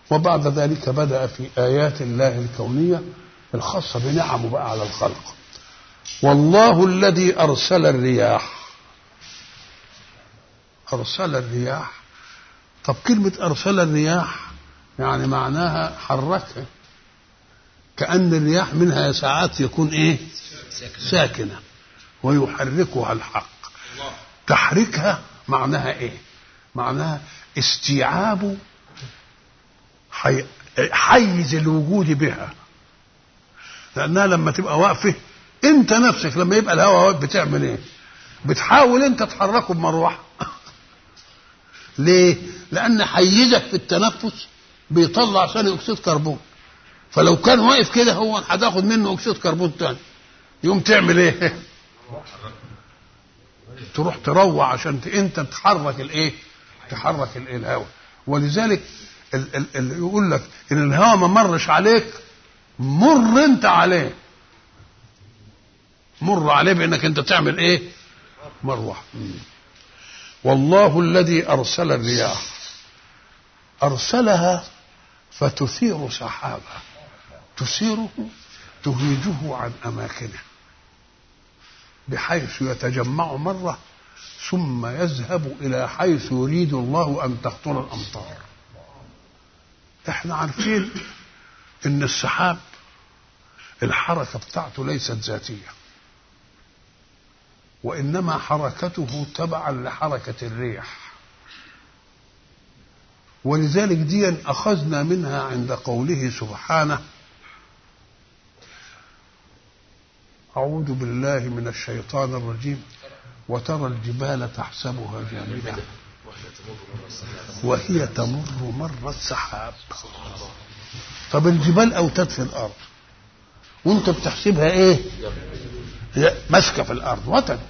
وبعد ذلك بدأ في آيات الله الكونية الخاصة بنعمه بقى على الخلق والله الذي أرسل الرياح أرسل الرياح طب كلمة أرسل الرياح يعني معناها حركها كأن الرياح منها ساعات يكون إيه ساكنة ويحركها الحق تحريكها معناها إيه معناها استيعاب حي... حيز الوجود بها لأنها لما تبقى واقفة أنت نفسك لما يبقى الهواء واقف بتعمل إيه بتحاول أنت تحركه بمروحة ليه؟ لأن حيزك في التنفس بيطلع ثاني أكسيد كربون فلو كان واقف كده هو هتاخد منه أكسيد كربون تاني يقوم تعمل إيه؟ تروح تروع عشان أنت تحرك الإيه؟ تحرك الإيه؟ الهواء ولذلك ال ال ال يقول لك إن الهواء ما مرش عليك مر أنت عليه مر عليه بأنك أنت تعمل إيه؟ مروحة والله الذي أرسل الرياح أرسلها فتثير سحابا تثيره تهيجه عن أماكنه بحيث يتجمع مرة ثم يذهب إلى حيث يريد الله أن تخطر الأمطار احنا عارفين ان السحاب الحركة بتاعته ليست ذاتية وإنما حركته تبعا لحركة الريح ولذلك دي أخذنا منها عند قوله سبحانه أعوذ بالله من الشيطان الرجيم وترى الجبال تحسبها جامدة وهي تمر مر السحاب طب الجبال أوتاد في الأرض وانت بتحسبها ايه هي ماسكه في الارض وتد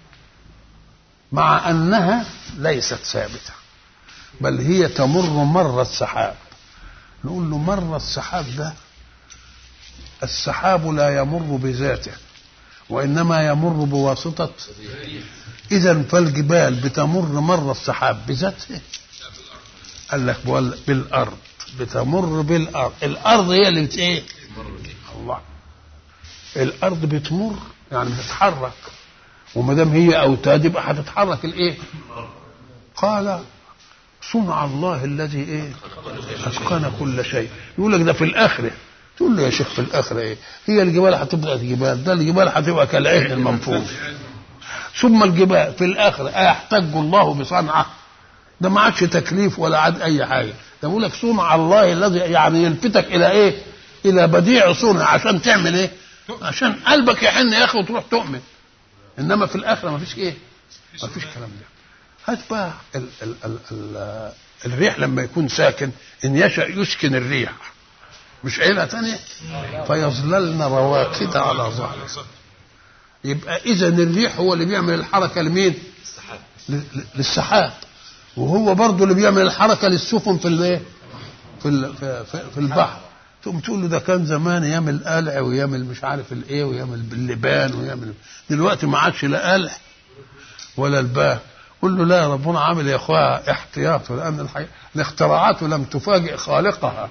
مع انها ليست ثابته بل هي تمر مر السحاب نقول له مر السحاب ده السحاب لا يمر بذاته وانما يمر بواسطه اذا فالجبال بتمر مر السحاب بذاته قال لك بالارض بتمر بالارض الارض هي اللي بت ايه الله الارض بتمر يعني بتتحرك وما دام هي اوتاد يبقى هتتحرك الايه قال صنع الله الذي ايه اتقن كل شيء يقول لك ده في الاخره تقول له يا شيخ في الاخره ايه هي الجبال هتبقى جبال ده الجبال هتبقى كالعهن المنفوذ ثم الجبال في الاخره ايحتج الله بصنعه ده ما عادش تكليف ولا عاد اي حاجه ده بيقول لك صنع الله الذي يعني يلفتك الى ايه الى بديع صنع عشان تعمل ايه عشان قلبك يحن يا اخي وتروح تؤمن انما في الاخره ما فيش ايه ما فيش كلام ده هات بقى ال ال ال ال الريح لما يكون ساكن ان يشاء يسكن الريح مش عيلة تانية فيظللن رواكد على ظهره يبقى اذا الريح هو اللي بيعمل الحركه لمين للسحاب وهو برضه اللي بيعمل الحركه للسفن في الايه في في, في البحر تقوم تقول له ده كان زمان يعمل قلع ويعمل مش عارف الايه ويعمل باللبان ويعمل دلوقتي ما عادش لا قلع ولا البان قل له لا ربنا عامل يا اخويا احتياط لان الحي... الاختراعات لم تفاجئ خالقها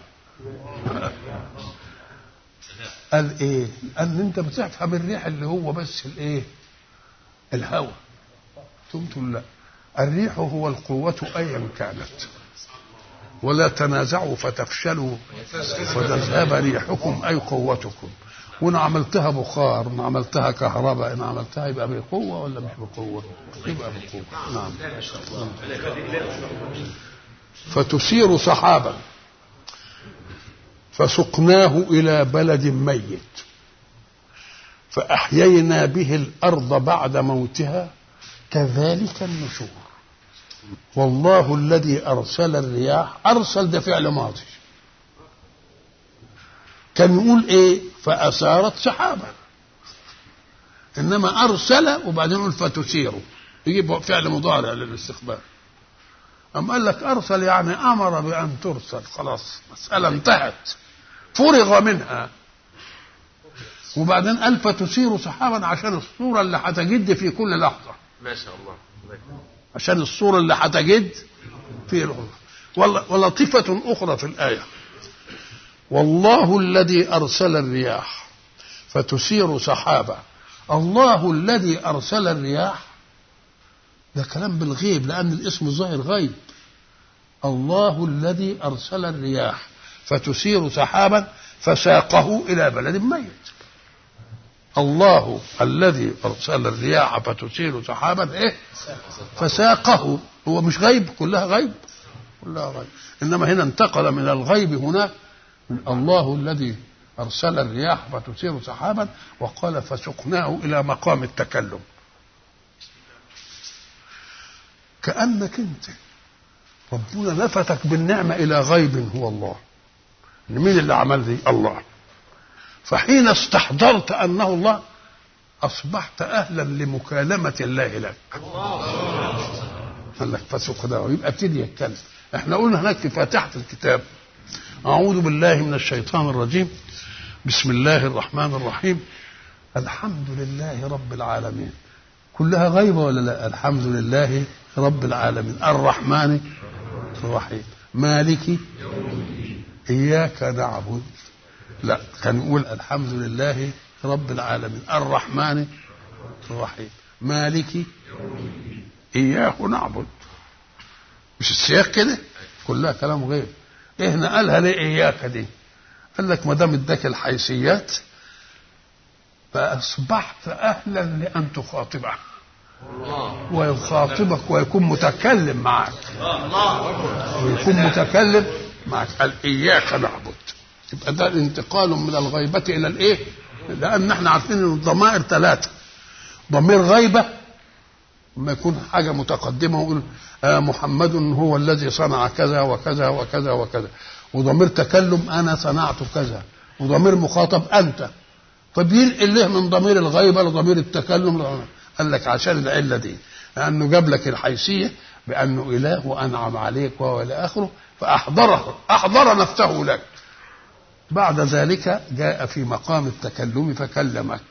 قال ايه ان انت بتفهم الريح اللي هو بس الايه الهواء تقوم تقول لا الريح هو القوة أيا كانت ولا تنازعوا فتفشلوا فتذهب ريحكم أي قوتكم وإن عملتها بخار وإن عملتها كهرباء إن عملتها يبقى بقوة ولا مش بقوة؟ يبقى بقوة نعم فتسير سحابا فسقناه إلى بلد ميت فأحيينا به الأرض بعد موتها كذلك النشور والله الذي أرسل الرياح أرسل ده فعل ماضي كان يقول إيه فأثارت سحابا إنما أرسل وبعدين يقول فتسير يجيب فعل مضارع للاستقبال أم قال لك أرسل يعني أمر بأن ترسل خلاص مسألة انتهت فرغ منها وبعدين قال فتسير سحابا عشان الصورة اللي هتجد في كل لحظة ما شاء الله عشان الصورة اللي هتجد في العمر ولطيفة أخرى في الآية والله الذي أرسل الرياح فتثير سحابا الله الذي أرسل الرياح ده كلام بالغيب لأن الاسم الظاهر غيب الله الذي أرسل الرياح فتثير سحابا فساقه إلى بلد ميت الله الذي أرسل الرياح فتثير سحابا إيه فساقه هو مش غيب كلها غيب كلها غيب إنما هنا انتقل من الغيب هناك من الله الذي أرسل الرياح فتثير سحابا وقال فسقناه إلى مقام التكلم كأنك أنت ربنا لفتك بالنعمة إلى غيب هو الله مين اللي عمل دي الله فحين استحضرت أنه الله أصبحت أهلا لمكالمة الله لك قال لك فسقناه يبقى ابتدي يتكلم احنا قلنا هناك في فاتحة الكتاب أعوذ بالله من الشيطان الرجيم بسم الله الرحمن الرحيم الحمد لله رب العالمين كلها غيبة ولا لا الحمد لله رب العالمين الرحمن الرحيم مالك إياك نعبد لا كان يقول الحمد لله رب العالمين الرحمن الرحيم مالك إياه نعبد مش السياق كده كلها كلام غير إيه نقلها ليه إياك دي قال لك ما دام اداك الحيثيات فأصبحت أهلا لأن تخاطبه ويخاطبك ويكون متكلم معك ويكون متكلم معك قال إياك نعبد يبقى ده انتقال من الغيبة إلى الإيه؟ لأن احنا عارفين إن الضمائر ثلاثة ضمير غيبة لما يكون حاجة متقدمة ويقول آه محمد هو الذي صنع كذا وكذا وكذا وكذا وضمير تكلم أنا صنعت كذا وضمير مخاطب أنت طب ينقل له من ضمير الغيبة لضمير التكلم قال لك عشان العلة دي لأنه جاب لك الحيثية بأنه إله وأنعم عليك وإلى آخره فأحضره أحضر نفسه لك بعد ذلك جاء في مقام التكلم فكلمك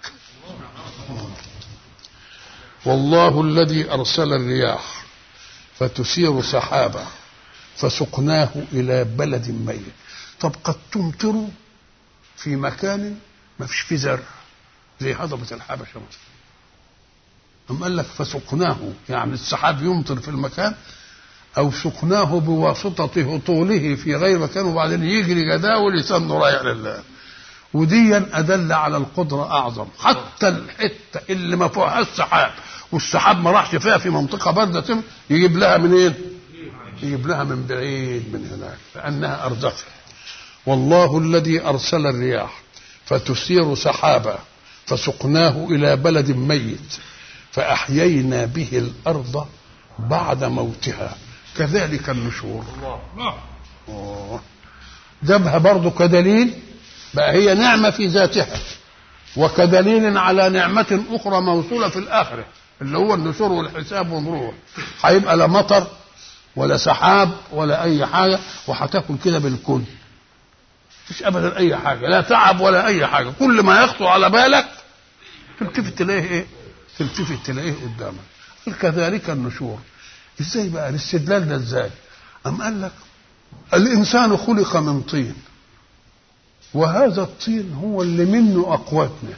والله الذي أرسل الرياح فتثير سحابا فسقناه إلى بلد ميت طب قد تمطر في مكان ما فيش فيه زرع زي هضبة الحبشة مثلا أم قال لك فسقناه يعني السحاب يمطر في المكان أو سقناه بواسطة هطوله في غير مكان وبعدين يجري جداول يسن رايح لله وديا أدل على القدرة أعظم حتى الحتة اللي ما فيهاش سحاب والسحاب ما راحش فيها في منطقة باردة يجيب لها منين؟ يجيب لها من بعيد من هناك لأنها أرزقها والله الذي أرسل الرياح فتثير سحابا فسقناه إلى بلد ميت فأحيينا به الأرض بعد موتها كذلك النشور الله جابها برضو كدليل بقى هي نعمة في ذاتها وكدليل على نعمة أخرى موصولة في الآخرة اللي هو النشور والحساب والروح هيبقى لا مطر ولا سحاب ولا أي حاجة وهتاكل كده بالكل مفيش أبدا أي حاجة لا تعب ولا أي حاجة كل ما يخطر على بالك تلتفت تلاقيه إيه؟ تلتفت تلاقيه قدامك كذلك النشور ازاي بقى الاستدلال ده ازاي أم قال لك الإنسان خلق من طين وهذا الطين هو اللي منه أقواتنا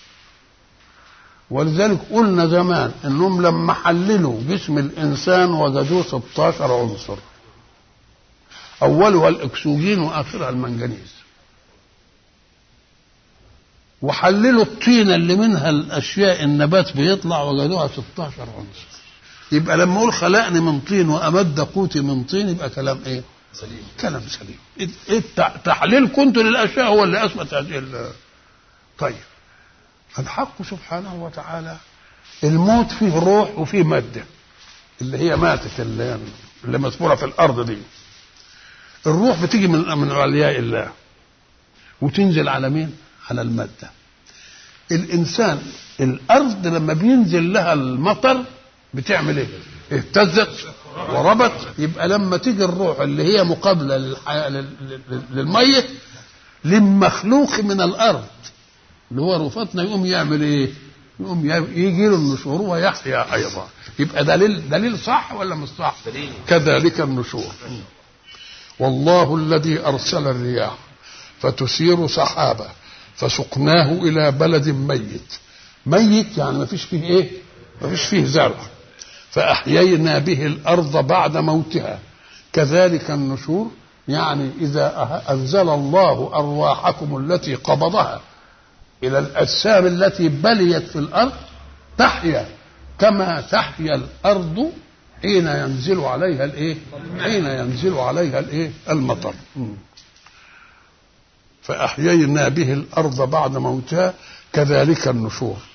ولذلك قلنا زمان انهم لما حللوا جسم الانسان وجدوه 16 عنصر اولها الاكسجين واخرها المنجنيز وحللوا الطينة اللي منها الأشياء النبات بيطلع وجدوها 16 عنصر يبقى لما أقول خلقني من طين وأمد قوتي من طين يبقى كلام إيه؟ سليم كلام سليم تحليل كنت للأشياء هو اللي أثبت هذه طيب الحق سبحانه وتعالى الموت فيه روح وفيه مادة اللي هي ماتت اللي, اللي مسمورة في الأرض دي الروح بتيجي من من علياء الله وتنزل على مين؟ على المادة الإنسان الأرض لما بينزل لها المطر بتعمل إيه؟ اهتزت وربت يبقى لما تيجي الروح اللي هي مقابلة للحياة للميت للمخلوق من الأرض اللي هو رفاتنا يقوم يعمل إيه؟ يقوم يجي له النشور ويحيا أيضا يبقى دليل دليل صح ولا مش صح؟ كذلك النشور والله الذي أرسل الرياح فتثير سحابة فسقناه إلى بلد ميت ميت يعني ما فيش فيه إيه ما فيش فيه زرع فأحيينا به الأرض بعد موتها كذلك النشور يعني إذا أنزل الله أرواحكم التي قبضها إلى الأجسام التي بليت في الأرض تحيا كما تحيا الأرض حين ينزل عليها الإيه؟ حين ينزل عليها الإيه؟ المطر. فأحيينا به الأرض بعد موتها كذلك النشور.